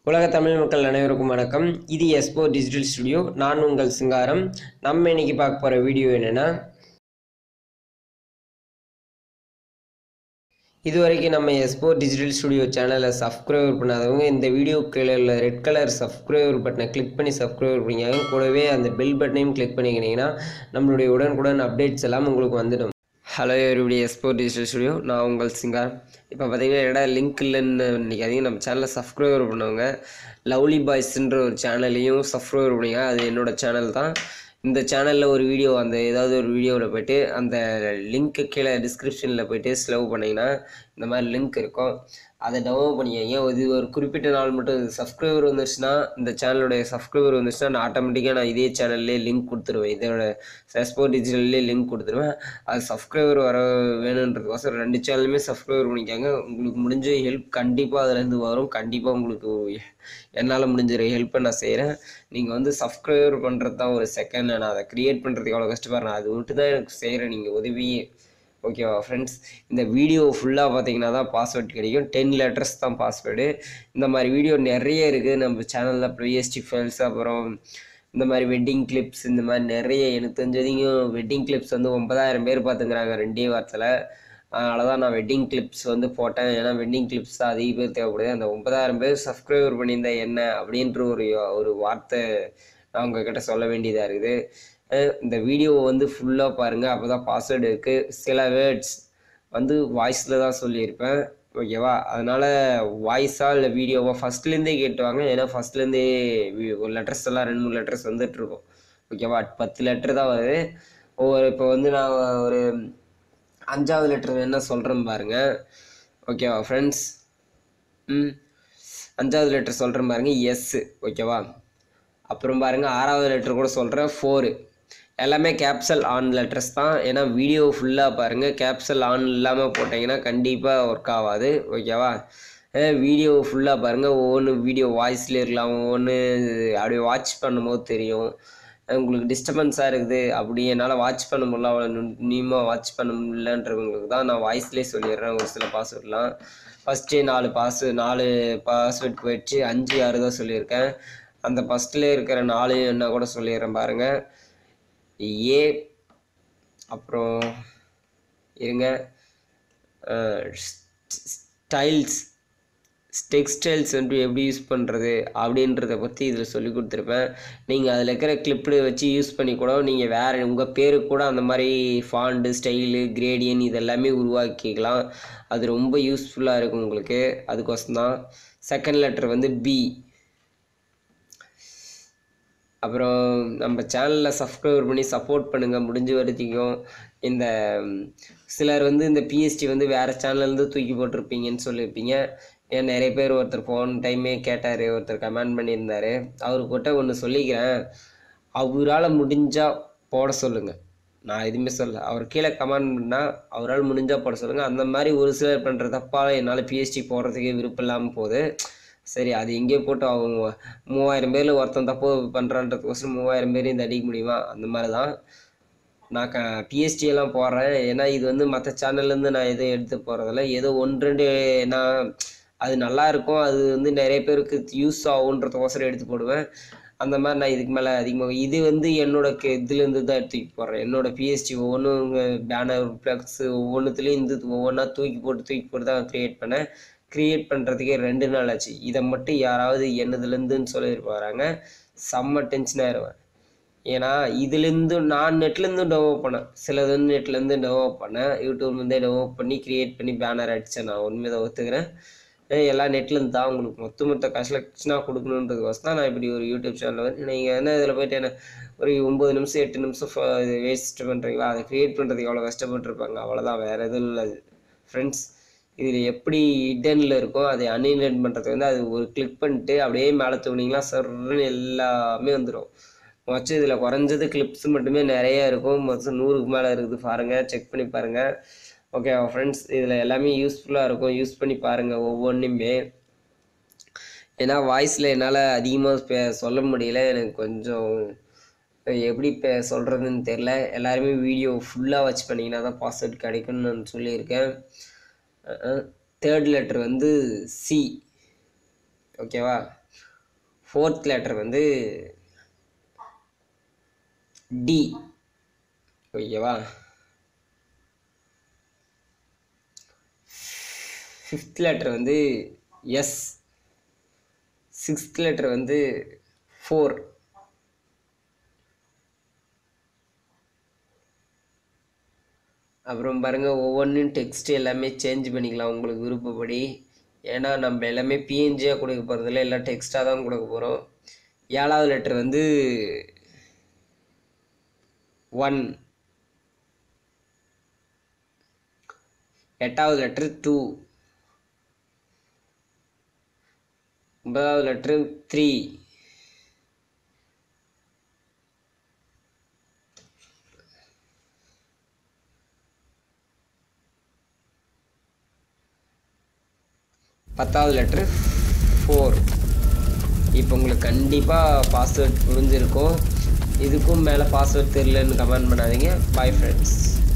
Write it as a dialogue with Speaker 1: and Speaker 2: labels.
Speaker 1: உலக தமிழ் மக்கள் அனைவருக்கும் வணக்கம் இது எஸ்போ டிஜிட்டல் ஸ்டுடியோ நான் உங்கள் சிங்காரம் நம்ம இன்னைக்கு பார்க்க போகிற வீடியோ என்னென்னா இதுவரைக்கும் நம்ம எஸ்போ டிஜிட்டல் ஸ்டுடியோ சேனலை சப்ஸ்கிரைபர் பண்ணாதவங்க இந்த வீடியோ கீழே உள்ள ரெட் கலர் சப்ஸ்கிரைபர் பட்டனை கிளிக் பண்ணி சப்ஸ்கிரைபர் பண்ணிக்காங்க கூடவே அந்த பெல் பட்டனையும் கிளிக் பண்ணிக்கினீங்கன்னா நம்மளுடைய உடனுக்குடன் அப்டேட்ஸ் எல்லாம் உங்களுக்கு வந்துடும் hello everybody Espo Digital Studio நான் உங்கள் சிங்கார் இப்போ பார்த்தீங்கன்னா என்னடா லிங்க் இல்லைன்னு நினைக்காதீங்க நம்ம சேனலை சப்ஸ்கிரைபர் பண்ணுவாங்க லவ்லி பாய்ஸ்ன்ற ஒரு சேனலையும் சப்ஸ்கிரைபர் பண்ணிங்க அது என்னோட சேனல் தான் இந்த சேனலில் ஒரு வீடியோ அந்த ஏதாவது ஒரு வீடியோவில் போயிட்டு அந்த லிங்க்கு கீழே டிஸ்கிரிப்ஷனில் போயிட்டு ஸ்லவ் பண்ணிங்கன்னா இந்த மாதிரி லிங்க் இருக்கும் அதை டவுன்லோட் பண்ணிக்கங்க இது ஒரு குறிப்பிட்ட நாள் மட்டும் சப்ஸ்கிரைபர் வந்துருச்சுன்னா இந்த சேனலுடைய சப்ஸ்கிரைபர் வந்துருச்சுன்னா நான் ஆட்டோமேட்டிக்காக நான் இதே சேனல்லே லிங்க் கொடுத்துருவேன் இதோட சஸ்போ டிஜிட்டல்லே லிங்க் கொடுத்துருவேன் அது சப்ஸ்கிரைபர் வர வேணுன்றதுக்கோசரம் ரெண்டு சேனலுமே சப்ஸ்கிரைபர் பண்ணிக்காங்க உங்களுக்கு முடிஞ்ச ஹெல்ப் கண்டிப்பாக அதுலேருந்து வரும் கண்டிப்பாக உங்களுக்கு என்னால் முடிஞ்ச ஹெல்ப்பை நான் செய்கிறேன் நீங்கள் வந்து சப்ஸ்கிரைபர் பண்ணுறது தான் ஒரு செகண்ட் நான் அதை க்ரியேட் பண்ணுறதுக்கு எவ்வளோ கஷ்டப்படுறேன் அது மட்டும் தான் எனக்கு செய்கிறேன் நீங்கள் உதவியே ஓகேவா ஃப்ரெண்ட்ஸ் இந்த வீடியோ ஃபுல்லாக பார்த்தீங்கன்னா தான் பாஸ்வேர்ட் கிடைக்கும் டென் லெட்டர்ஸ் தான் பாஸ்வேர்டு இந்த மாதிரி வீடியோ நிறைய இருக்குது நம்ம சேனலில் ப்ரீஎஸ்டி ஃபைல்ஸ் அப்புறம் இந்த மாதிரி வெட்டிங் கிளிப்ஸ் இந்த மாதிரி நிறைய எனக்கு தெரிஞ்சதையும் வெட்டிங் கிளிப்ஸ் வந்து ஒன்பதாயிரம் பேர் பார்த்துக்கிறாங்க ரெண்டே வாரத்தில் அதனால தான் நான் வெட்டிங் கிளிப்ஸ் வந்து போட்டேன் ஏன்னா வெட்டிங் கிளிப்ஸ் தான் அதிக பேர் தேவைப்படுது அந்த ஒன்பதாயிரம் பேர் சப்ஸ்கிரைபர் பண்ணியிருந்தா என்ன அப்படின்ற ஒரு ஒரு வார்த்தை நான் உங்ககிட்ட சொல்ல வேண்டியதாக இருக்குது இந்த வீடியோவை வந்து ஃபுல்லாக பாருங்கள் அப்போ தான் பாஸ்வேர்டு இருக்குது சில வேர்ட்ஸ் வந்து வாய்ஸில் தான் சொல்லியிருப்பேன் ஓகேவா அதனால் வாய்ஸாக இல்லை வீடியோவா ஃபஸ்ட்லேருந்தே கேட்டுவாங்க ஏன்னா ஃபஸ்ட்லேருந்தே ஒரு லெட்டர்ஸ் எல்லாம் ரெண்டு மூணு லெட்டர்ஸ் வந்துட்டுருக்கும் ஓகேவா பத்து லெட்டர் தான் வருது ஒவ்வொரு இப்போ வந்து நான் ஒரு அஞ்சாவது லெட்டர் என்ன சொல்கிறேன் பாருங்கள் ஓகேவா ஃப்ரெண்ட்ஸ் ம் அஞ்சாவது லெட்டர் சொல்கிறேன் பாருங்கள் எஸ்ஸு ஓகேவா அப்புறம் பாருங்கள் ஆறாவது லெட்டர் கூட சொல்கிறேன் ஃபோரு எல்லாமே கேப்சல் ஆன் லெட்டர்ஸ் தான் ஏன்னா வீடியோ ஃபுல்லாக பாருங்கள் கேப்சல் ஆன் இல்லாமல் போட்டிங்கன்னா கண்டிப்பாக ஒர்க் ஆகாது ஓகேவா வீடியோ ஃபுல்லாக பாருங்கள் ஒவ்வொன்று வீடியோ வாய்ஸில் இருக்கலாம் ஒவ்வொன்று அப்படியே வாட்ச் பண்ணும்போது தெரியும் உங்களுக்கு டிஸ்டர்பன்ஸாக இருக்குது அப்படி என்னால் வாட்ச் பண்ண முடியல அவ்வளோ நுண்ணியமாக வாட்ச் பண்ண முடியலன்றவங்களுக்கு தான் நான் வாய்ஸ்லேயே சொல்லிடுறேன் ஒரு சில பாஸ்வேர்ட்லாம் ஃபஸ்ட்டே நாலு பாஸ் நாலு பாஸ்வேர்ட் போயிடுச்சு அஞ்சு ஆறு தான் சொல்லியிருக்கேன் அந்த ஃபஸ்ட்டில் இருக்கிற நாலு என்ன கூட சொல்லிடுறேன் பாருங்கள் ஏ அப்புறம் இருங்க ஸ்டைல்ஸ் டெக்ஸ்டைல்ஸ் வந்து எப்படி யூஸ் பண்ணுறது அப்படின்றத பற்றி இதில் சொல்லி கொடுத்துருப்பேன் நீங்கள் அதில் இருக்கிற கிளிப்பு வச்சு யூஸ் பண்ணி கூட நீங்கள் வேறு உங்கள் பேருக்கு கூட அந்த மாதிரி ஃபாண்டு ஸ்டைலு கிரேடியன் இதெல்லாமே உருவாக்கிக்கலாம் அது ரொம்ப யூஸ்ஃபுல்லாக இருக்கும் உங்களுக்கு அதுக்கோசம் தான் செகண்ட் லெட்டர் வந்து பி அப்புறம் நம்ம சேனலில் சப்ஸ்கிரைபர் பண்ணி சப்போர்ட் பண்ணுங்கள் முடிஞ்ச வரைக்கும் இந்த சிலர் வந்து இந்த பிஎஸ்டி வந்து வேறு சேனல்லேருந்து தூக்கி போட்டிருப்பீங்கன்னு சொல்லியிருப்பீங்க ஏன் நிறைய பேர் ஒருத்தர் போன டைமே கேட்டார் ஒருத்தர் கமெண்ட் பண்ணியிருந்தார் அவர்கிட்ட ஒன்று சொல்லிக்கிறேன் அவரால் முடிஞ்சால் போட சொல்லுங்கள் நான் எதுவுமே சொல்ல அவர் கீழே கமெண்ட் பண்ணால் அவரால் முடிஞ்சால் போட சொல்லுங்கள் அந்த மாதிரி ஒரு சிலர் பண்ணுற தப்பால் என்னால் பிஎஸ்டி போடுறதுக்கே விருப்பம் இல்லாமல் போகுது சரி அது எங்கேயோ போட்டு அவங்க மூவாயிரம் பேரில் ஒருத்தன் தப்பு பண்ணுறான்றதுக்கோசரம் மூவாயிரம் பேரையும் இந்த அடிக்க முடியுமா அந்த மாதிரி தான் நான் க பிஎஸ்டி எல்லாம் போடுறேன் ஏன்னா இது வந்து மற்ற சேனல்லேருந்து நான் எதுவும் எடுத்து போகிறதில்ல ஏதோ ஒன்று ரெண்டு நான் அது நல்லா இருக்கும் அது வந்து நிறைய பேருக்கு யூஸ் ஆகுன்றதுக்கோசரம் எடுத்து போடுவேன் அந்த மாதிரி நான் இதுக்கு மேலே அதிகமாக இது வந்து என்னோட இதுலேருந்து தான் எடுத்து போடுறேன் என்னோட பிஎஸ்டி ஒவ்வொன்றும் பேனர் ஃப்ளக்ஸ் ஒவ்வொன்றுத்துலேயும் இந்த ஒவ்வொன்றா தூக்கி போட்டு தூக்கி போட்டு தான் க்ரியேட் பண்ணேன் க்ரியேட் பண்ணுறதுக்கே ரெண்டு நாள் ஆச்சு இதை மட்டும் யாராவது என்னதுலேருந்துன்னு சொல்லியிருப்பாங்க செம்ம டென்ஷன் ஆயிடுவேன் ஏன்னா இதுலேருந்து நான் நெட்லேருந்து டெவலப் பண்ணேன் சிலது வந்து நெட்லேருந்து டெவலப் பண்ணேன் யூடியூப்லேருந்தே டெவலப் பண்ணி க்ரியேட் பண்ணி பேனர் அடித்தேன் நான் உண்மையை தான் ஒத்துக்கிறேன் எல்லாம் நெட்லேருந்து தான் உங்களுக்கு மொத்த மொத்த கலெக்ஷனாக கொடுக்கணுன்றதுக்கோசம் தான் நான் இப்படி ஒரு யூடியூப் சேனல் வந்து நீங்கள் என்ன இதில் போயிட்டு என்ன ஒரு ஒம்பது நிமிஷம் எட்டு நிமிஷம் வேஸ்ட் பண்ணுறீங்களா அதை க்ரியேட் பண்ணுறதுக்கு எவ்வளோ கஷ்டப்பட்டுருப்பாங்க அவ்வளோதான் வேறு எதுவும் இல்லை ஃப்ரெண்ட்ஸ் இதில் எப்படி இடனில் இருக்கோ அதை அன்இன்டென்ட் பண்ணுறதுக்கு வந்து அது ஒரு கிளிக் பண்ணிட்டு அப்படியே மேலே தூணிங்களா சர்ன்னு எல்லாமே வந்துடும் மொச்சம் இதில் குறைஞ்சது கிளிப்ஸ் மட்டுமே நிறைய இருக்கும் மொத்தம் நூறுக்கு மேலே இருக்குது பாருங்கள் செக் பண்ணி பாருங்கள் ஓகே ஃப்ரெண்ட்ஸ் இதில் எல்லாமே யூஸ்ஃபுல்லாக இருக்கும் யூஸ் பண்ணி பாருங்கள் ஒவ்வொன்றுமே ஏன்னா வாய்ஸில் என்னால் அதிகமாக பே சொல்ல முடியல எனக்கு கொஞ்சம் எப்படி இப்போ சொல்கிறதுன்னு தெரில எல்லாருமே வீடியோ ஃபுல்லாக வச்சு பண்ணிங்கன்னா தான் பாஸ்வேர்ட் கிடைக்கும்னு நான் சொல்லியிருக்கேன் தேர்ட் லெட்டர் வந்து சி ஓகேவா ஃபோர்த் லெட்டர் வந்து டி ஓகேவா ஃபிஃப்த் லெட்டர் வந்து எஸ் சிக்ஸ்த் லெட்டர் வந்து ஃபோர் அப்புறம் பாருங்கள் ஒவ்வொன்றும் டெக்ஸ்ட் எல்லாமே சேஞ்ச் பண்ணிக்கலாம் உங்களுக்கு விருப்பப்படி ஏன்னா நம்ம எல்லாமே பிஎன்ஜியாக கொடுக்க போகிறதில்ல எல்லாம் டெக்ஸ்ட்டாக தான் கொடுக்க போகிறோம் ஏழாவது லெட்டர் வந்து ஒன் எட்டாவது லெட்டர் டூ ஒன்பதாவது லெட்டர் த்ரீ பத்தாவது லெட்ரு ஃபோர் இப்போ உங்களுக்கு கண்டிப்பாக பாஸ்வேர்ட் புரிஞ்சிருக்கும் இதுக்கும் மேலே பாஸ்வேர்ட் தெரிலன்னு கமெண்ட் பண்ணாதீங்க பாய் ஃப்ரெண்ட்ஸ்